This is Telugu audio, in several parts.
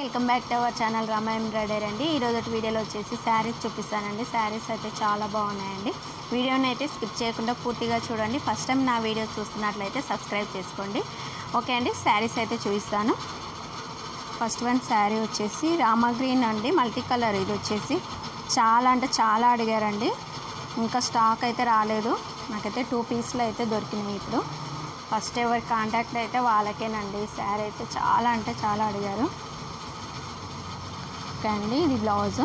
welcome back to our channel Rama embroidery అండి ఈరోజు వీడియోలో వచ్చేసి శారీస్ చూపిస్తానండి శారీస్ అయితే చాలా బాగున్నాయండి వీడియోని అయితే స్కిప్ చేయకుండా పూర్తిగా చూడండి ఫస్ట్ టైం నా వీడియో చూస్తున్నట్లయితే సబ్స్క్రైబ్ చేసుకోండి ఓకే అండి శారీస్ అయితే చూపిస్తాను ఫస్ట్ వన్ శారీ వచ్చేసి రామా గ్రీన్ అండి మల్టీ కలర్ ఇది వచ్చేసి చాలా అంటే చాలా అడిగారండి ఇంకా స్టాక్ అయితే రాలేదు నాకైతే టూ పీస్లు అయితే దొరికినాయి ఇప్పుడు ఫస్ట్ ఎవరి కాంటాక్ట్ అయితే వాళ్ళకేనండి శారీ అయితే చాలా అంటే చాలా అడిగారు ఓకే అండి ఇది బ్లౌజు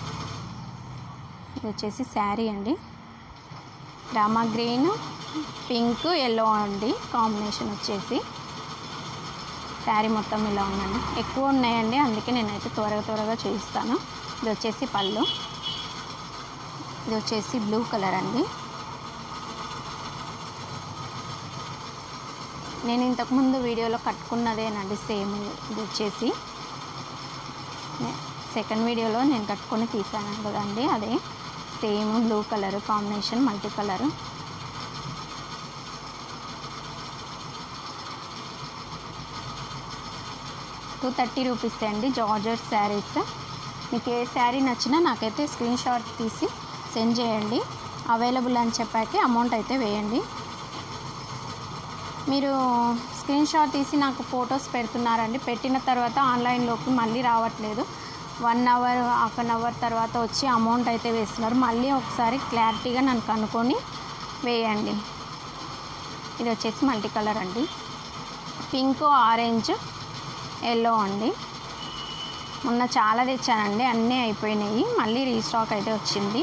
ఇది వచ్చేసి శారీ అండి రామా గ్రీన్ పింక్ ఎల్లో అండి కాంబినేషన్ వచ్చేసి శారీ మొత్తం ఇలా ఉందండి ఎక్కువ ఉన్నాయండి అందుకే నేనైతే త్వరగా త్వరగా చూపిస్తాను ఇది వచ్చేసి పళ్ళు ఇది వచ్చేసి బ్లూ కలర్ అండి నేను ఇంతకుముందు వీడియోలో కట్టుకున్నదేనండి సేమ్ ఇది వచ్చేసి సెకండ్ వీడియోలో నేను కట్టుకొని తీసాను కదండి అదే same blue colour combination multi colour two thirty rupees అండి జార్జెట్ శారీస్ మీకు ఏ శారీ నచ్చినా నాకైతే స్క్రీన్ షాట్ తీసి సెండ్ చేయండి అవైలబుల్ అని చెప్పాక అమౌంట్ అయితే వేయండి మీరు స్క్రీన్ షాట్ తీసి నాకు ఫొటోస్ పెడుతున్నారండి పెట్టిన తర్వాత ఆన్లైన్లోకి మళ్ళీ రావట్లేదు one hour half an hour తర్వాత వచ్చి అమౌంట్ అయితే వేస్తున్నారు మళ్ళీ ఒకసారి క్లారిటీగా నన్ను కనుక్కొని వేయండి ఇది వచ్చేసి మల్టీ కలర్ అండి పింక్ ఆరెంజ్ ఎల్లో అండి మొన్న చాలా తెచ్చానండి అన్నీ అయిపోయినాయి మళ్ళీ రీస్టాక్ అయితే వచ్చింది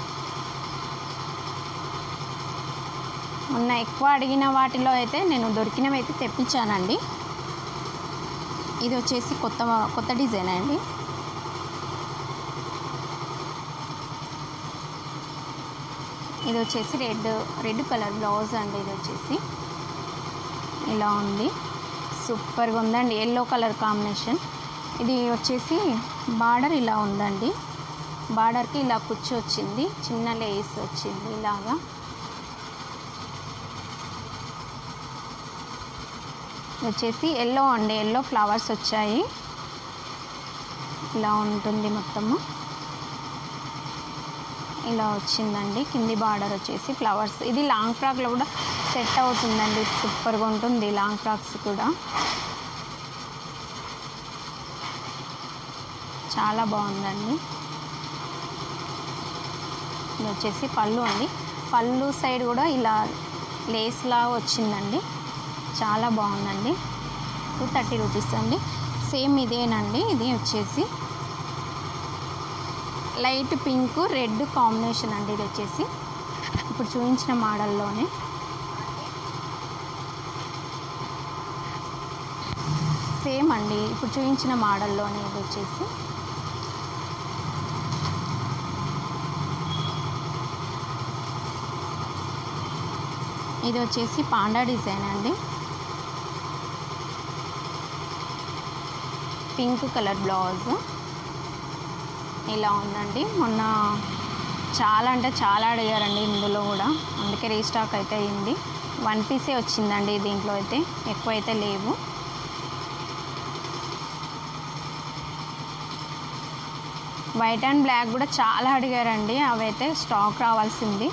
మొన్న ఎక్కువ అడిగిన వాటిలో అయితే నేను దొరికినవి అయితే తెప్పించానండి ఇది వచ్చేసి కొత్త కొత్త డిజైన్ అండి ఇది వచ్చేసి రెడ్ రెడ్ కలర్ బ్లౌజ్ అండి ఇది వచ్చేసి ఇలా ఉంది సూపర్గా ఉందండి ఎల్లో కలర్ కాంబినేషన్ ఇది వచ్చేసి బార్డర్ ఇలా ఉందండి బార్డర్కి ఇలా కుచ్చు వచ్చింది చిన్న లేస్ వచ్చింది ఇలాగా వచ్చేసి ఎల్లో అండి ఎల్లో ఫ్లవర్స్ వచ్చాయి ఇలా ఉంటుంది మొత్తము ఇలా వచ్చిందండి కింది బార్డర్ వచ్చేసి ఫ్లవర్స్ ఇది లాంగ్ ఫ్రాక్లో కూడా సెట్ అవుతుందండి సూపర్గా ఉంటుంది లాంగ్ ఫ్రాక్స్ కూడా చాలా బాగుందండి ఇది వచ్చేసి పళ్ళు అండి పళ్ళు సైడ్ కూడా ఇలా లేస్లా వచ్చిందండి చాలా బాగుందండి టూ థర్టీ రూపీస్ అండి సేమ్ ఇదేనండి ఇది వచ్చేసి లైట్ పింక్ రెడ్ కాంబినేషన్ అండి ఇది వచ్చేసి ఇప్పుడు చూపించిన మోడల్లోనే సేమ్ అండి ఇప్పుడు చూపించిన మోడల్లోనే ఇది వచ్చేసి ఇది వచ్చేసి పాండా డిజైన్ అండి పింక్ కలర్ బ్లౌజ్ ఇలా ఉందండి మొన్న చాలా అంటే చాలా అడిగారండి ఇందులో కూడా అందుకే రీస్టాక్ అయితే అయింది వన్ పీసే వచ్చిందండి దీంట్లో అయితే ఎక్కువ అయితే లేవు వైట్ అండ్ బ్లాక్ కూడా చాలా అడిగారండి అవి అయితే స్టాక్ రావాల్సింది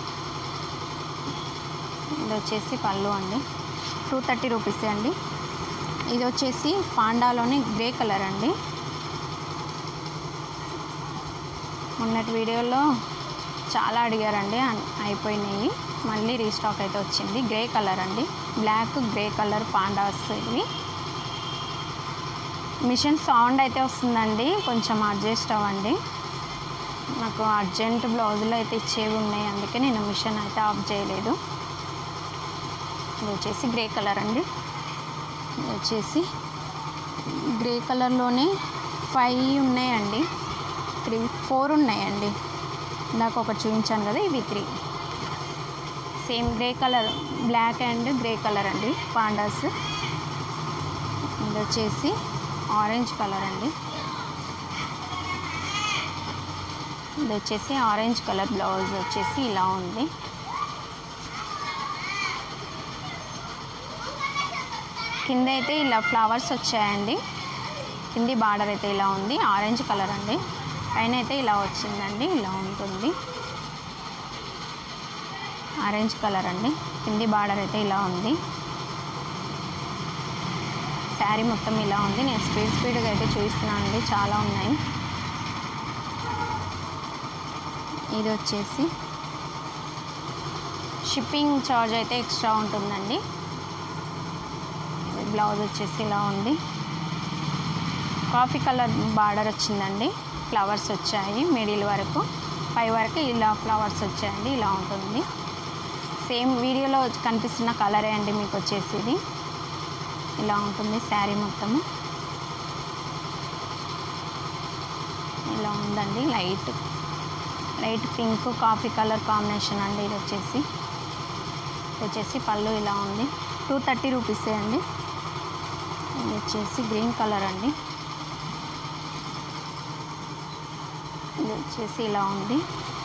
ఇది వచ్చేసి పళ్ళు అండి టూ థర్టీ రూపీస్ అండి ఇది వచ్చేసి పాండాలోని గ్రే కలర్ అండి మొన్నటి వీడియోలో చాలా అడిగారండి అయిపోయినాయి మళ్ళీ రీస్టాక్ అయితే వచ్చింది గ్రే కలర్ అండి బ్లాక్ గ్రే కలర్ పాండాస్ ఇవి మిషన్ సౌండ్ అయితే వస్తుందండి కొంచెం అడ్జస్ట్ అవ్వండి నాకు అర్జెంట్ బ్లౌజులు అయితే ఇచ్చేవి ఉన్నాయి అందుకే నేను మిషన్ అయితే ఆఫ్ చేయలేదు ఇది వచ్చేసి గ్రే కలర్ అండి ఇది వచ్చేసి గ్రే కలర్లోనే ఫైవ్ ఉన్నాయండి త్రీ ఫోర్ ఉన్నాయండి నాకు ఒకటి చూపించాను కదా ఇవి three same grey colour black and grey colour అండి పాండాస్ ఇది వచ్చేసి ఆరెంజ్ కలర్ అండి ఇది వచ్చేసి ఆరెంజ్ కలర్ బ్లౌజ్ వచ్చేసి ఇలా ఉంది కింద అయితే ఇలా ఫ్లవర్స్ వచ్చాయండి కింది బార్డర్ అయితే ఇలా ఉంది ఆరెంజ్ కలర్ అండి పైన అయితే ఇలా వచ్చిందండి ఇలా ఉంటుంది ఆరెంజ్ కలర్ అండి కింది బార్డర్ అయితే ఇలా ఉంది శారీ మొత్తం ఇలా ఉంది నేను స్పీడ్ స్పీడ్గా అయితే చూపిస్తున్నాను అండి చాలా ఉన్నాయి ఇది వచ్చేసి షిప్పింగ్ ఛార్జ్ అయితే ఎక్స్ట్రా ఉంటుందండి ఇది బ్లౌజ్ వచ్చేసి ఇలా ఉంది కాఫీ కలర్ బార్డర్ వచ్చిందండి ఫ్లవర్స్ వచ్చాయి మిడిల్ వరకు పై వరకు ఇలా ఫ్లవర్స్ వచ్చాయండి ఇలా ఉంటుంది సేమ్ వీడియోలో కనిపిస్తున్న కలరే అండి మీకు వచ్చేసి ఇది ఇలా ఉంటుంది శారీ మొత్తము ఇలా ఉందండి light light pink coffee colour combination అండి ఇది వచ్చేసి ఇది వచ్చేసి పళ్ళు ఇలా ఉంది టూ థర్టీ రూపీసే అండి ఇది వచ్చేసి గ్రీన్ కలర్ అండి ఇది వచ్చేసి ఇలా ఉంది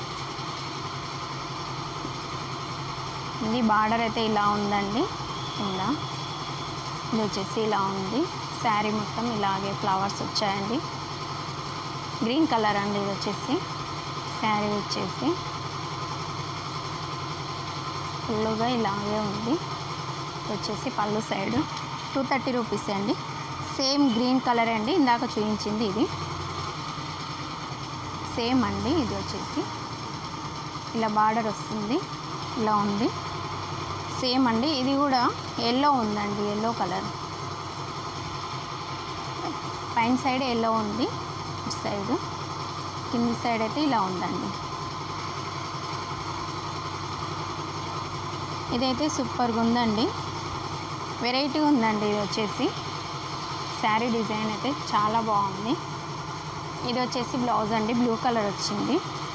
ఇది బార్డర్ అయితే ఇలా ఉందండి కింద ఇది వచ్చేసి ఇలా ఉంది శారీ మొత్తం ఇలాగే ఫ్లవర్స్ వచ్చాయండి గ్రీన్ కలర్ అండి ఇది వచ్చేసి శారీ వచ్చేసి ఫుల్గా ఇలాగే ఉంది ఇది వచ్చేసి పళ్ళు సైడ్ టూ థర్టీ రూపీస్ అండి సేమ్ గ్రీన్ కలర్ అండి ఇందాక చూపించింది ఇది సేమ్ అండి ఇది వచ్చేసి ఇలా బార్డర్ వస్తుంది ఇలా ఉంది సేమ్ అండి ఇది కూడా ఎల్లో ఉందండి ఎల్లో కలర్ పైన సైడ్ ఎల్లో ఉంది ఇటు సైడ్ కింది సైడ్ అయితే ఇలా ఉందండి ఇదైతే సూపర్గా ఉందండి వెరైటీగా ఉందండి ఇది వచ్చేసి శారీ డిజైన్ అయితే చాలా బాగుంది ఇది వచ్చేసి బ్లౌజ్ అండి బ్లూ కలర్ వచ్చింది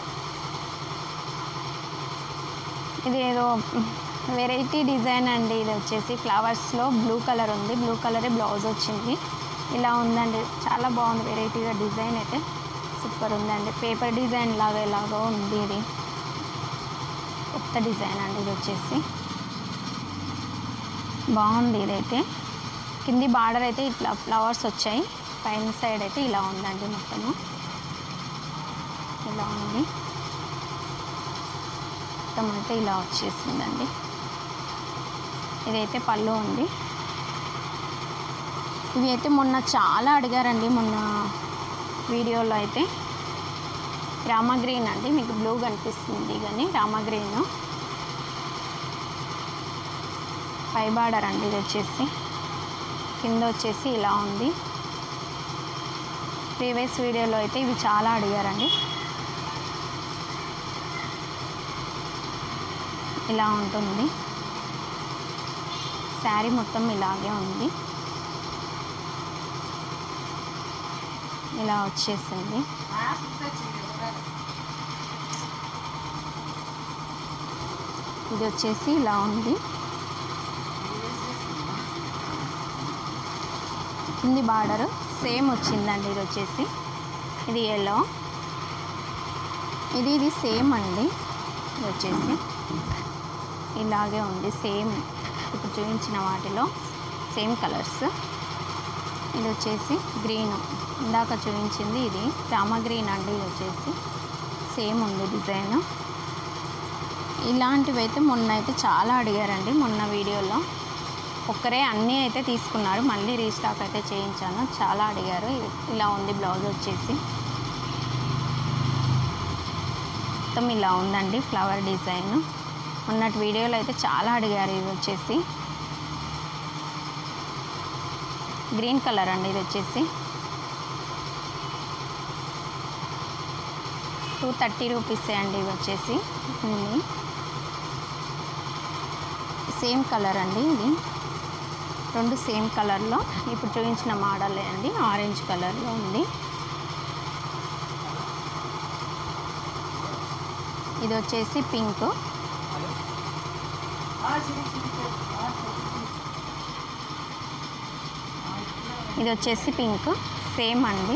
ఇది ఏదో వెరైటీ డిజైన్ అండి ఇది వచ్చేసి ఫ్లవర్స్లో బ్లూ కలర్ ఉంది బ్లూ కలరే బ్లౌజ్ వచ్చింది ఇలా ఉందండి చాలా బాగుంది వెరైటీగా డిజైన్ అయితే సూపర్ ఉందండి పేపర్ డిజైన్ లాగా ఎలాగో ఉంది ఇది కొత్త డిజైన్ అండి ఇది వచ్చేసి బాగుంది ఇదైతే కింది బార్డర్ అయితే ఇట్లా ఫ్లవర్స్ వచ్చాయి పైన సైడ్ అయితే ఇలా ఉందండి మొత్తము ఇలా ఉంది మొత్తం అయితే ఇలా వచ్చేసిందండి ఇదైతే పళ్ళు ఉంది ఇవి అయితే మొన్న చాలా అడిగారండి మొన్న వీడియోలో అయితే రామా గ్రీన్ అండి మీకు బ్లూ కనిపిస్తుంది కానీ రామా గ్రీన్ పై బార్డర్ అండి ఇది వచ్చేసి కింద వచ్చేసి ఇలా ఉంది ప్రీవియస్ వీడియోలో అయితే ఇవి చాలా అడిగారండి ఇలా ఉంటుంది శారీ మొత్తం ఇలాగే ఉంది ఇలా వచ్చేసింది ఇది వచ్చేసి ఇలా ఉంది కింది బార్డర్ సేమ్ వచ్చిందండి ఇది వచ్చేసి ఇది ఎల్లో ఇది ఇది సేమ్ అండి ఇది వచ్చేసి ఇలాగే ఉంది సేమ్ ఇప్పుడు చూపించిన వాటిలో సేమ్ కలర్స్ ఇది వచ్చేసి గ్రీన్ ఇందాక చూపించింది ఇది రామ గ్రీన్ అండి ఇది వచ్చేసి సేమ్ ఉంది డిజైన్ ఇలాంటివి అయితే మొన్న అయితే చాలా అడిగారండి మొన్న వీడియోలో ఒక్కరే అన్నీ అయితే తీసుకున్నారు మళ్ళీ రీస్టాక్ అయితే చేయించాను చాలా అడిగారు ఇ- ఇలా ఉంది బ్లౌజ్ వచ్చేసి మొత్తం ఇలా ఉందండి ఫ్లవర్ డిజైన్ మొన్నటి వీడియోలో అయితే చాలా అడిగారు ఇది వచ్చేసి గ్రీన్ కలర్ అండి ఇది వచ్చేసి టూ థర్టీ రూపీసే అండి ఇవి వచ్చేసి ఇన్ని సేమ్ కలర్ అండి ఇది రెండు సేమ్ కలర్లో ఇప్పుడు చూపించిన మోడలే అండి ఆరెంజ్ కలర్లో ఉంది ఇది వచ్చేసి పింక్ ఇది వచ్చేసి పింక్ సేమ్ అండి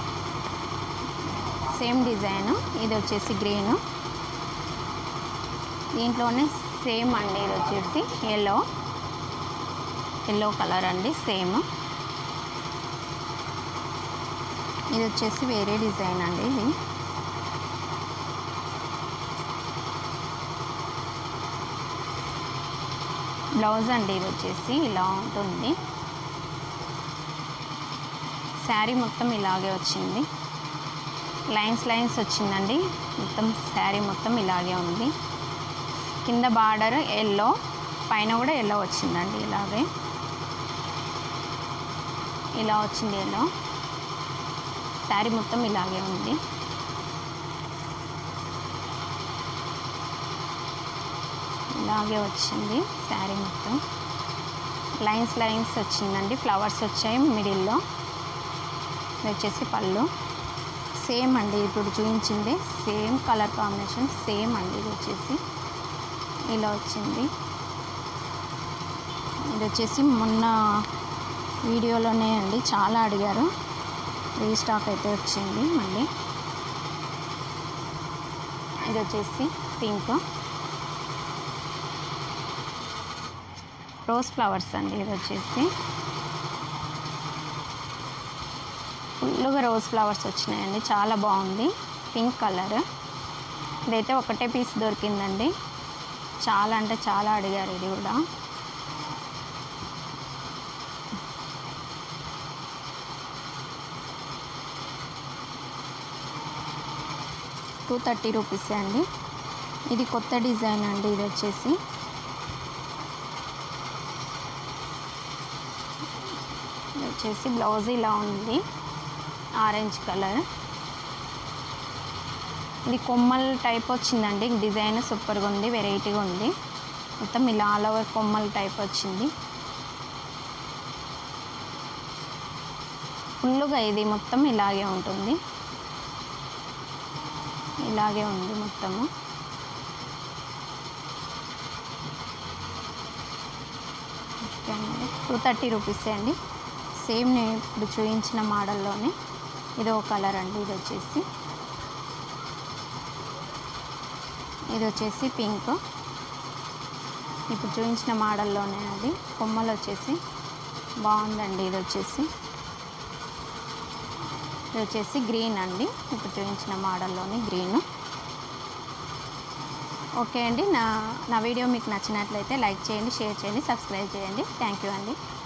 సేమ్ డిజైన్ ఇది వచ్చేసి గ్రీన్ దీంట్లోనే సేమ్ అండి ఇది వచ్చేసి ఎల్లో ఎల్లో కలర్ అండి సేమ్ ఇది వచ్చేసి వేరే డిజైన్ అండి ఇది బ్లౌజ్ అండి ఇది వచ్చేసి ఇలా ఉంటుంది శారీ మొత్తం ఇలాగే వచ్చింది లైన్స్ లైన్స్ వచ్చిందండి మొత్తం శారీ మొత్తం ఇలాగే ఉంది కింద బార్డర్ ఎల్లో పైన కూడా ఎల్లో వచ్చిందండి ఇలాగే ఇలా వచ్చింది ఎల్లో శారీ మొత్తం ఇలాగే ఉంది ఇలాగే వచ్చింది శారీ మొత్తం లైన్స్ లైన్స్ వచ్చిందండి ఫ్లవర్స్ వచ్చాయి మిడిల్లో ఇది వచ్చేసి పళ్ళు సేమ్ అండి ఇప్పుడు చూపించింది సేమ్ కలర్ కాంబినేషన్ సేమ్ అండి ఇది వచ్చేసి ఇలా వచ్చింది ఇది వచ్చేసి మొన్న వీడియోలోనే అండి చాలా అడిగారు రీస్టాక్ అయితే వచ్చింది మళ్ళీ ఇది వచ్చేసి పింక్ రోజ్ ఫ్లవర్స్ అండి ఇది వచ్చేసి ఫుల్గా రోజ్ ఫ్లవర్స్ వచ్చినాయండి చాలా బాగుంది పింక్ కలర్ ఇదైతే ఒకటే పీస్ దొరికిందండి చాలా అంటే చాలా అడిగారు ఇది కూడా టూ థర్టీ రూపీస్ అండి ఇది కొత్త డిజైన్ అండి ఇది వచ్చేసి ఇది వచ్చేసి బ్లౌజ్ ఇలా ఉంది ఆరెంజ్ కలర్ ఇది కొమ్మల్ టైప్ వచ్చిందండి డిజైన్ సూపర్గా ఉంది వెరైటీగా ఉంది మొత్తం ఇలా ఆల్ ఓవర్ కొమ్మల్ టైప్ వచ్చింది ఫుల్గా ఇది మొత్తం ఇలాగే ఉంటుంది ఇలాగే ఉంది మొత్తము ఓకే అండి టూ థర్టీ రూపీసే అండి సేమ్ నేను ఇప్పుడు చూపించిన మోడల్లోనే ఇది ఒక కలర్ అండి ఇది వచ్చేసి ఇది వచ్చేసి పింక్ ఇప్పుడు చూపించిన మోడల్లోనే అది కొమ్మలు వచ్చేసి బాగుందండి ఇది వచ్చేసి ఇది వచ్చేసి గ్రీన్ అండి ఇప్పుడు చూపించిన మోడల్లోని గ్రీన్ ఓకే అండి నా నా వీడియో మీకు నచ్చినట్లయితే లైక్ చేయండి షేర్ చేయండి సబ్స్క్రైబ్ చేయండి థ్యాంక్ యూ అండి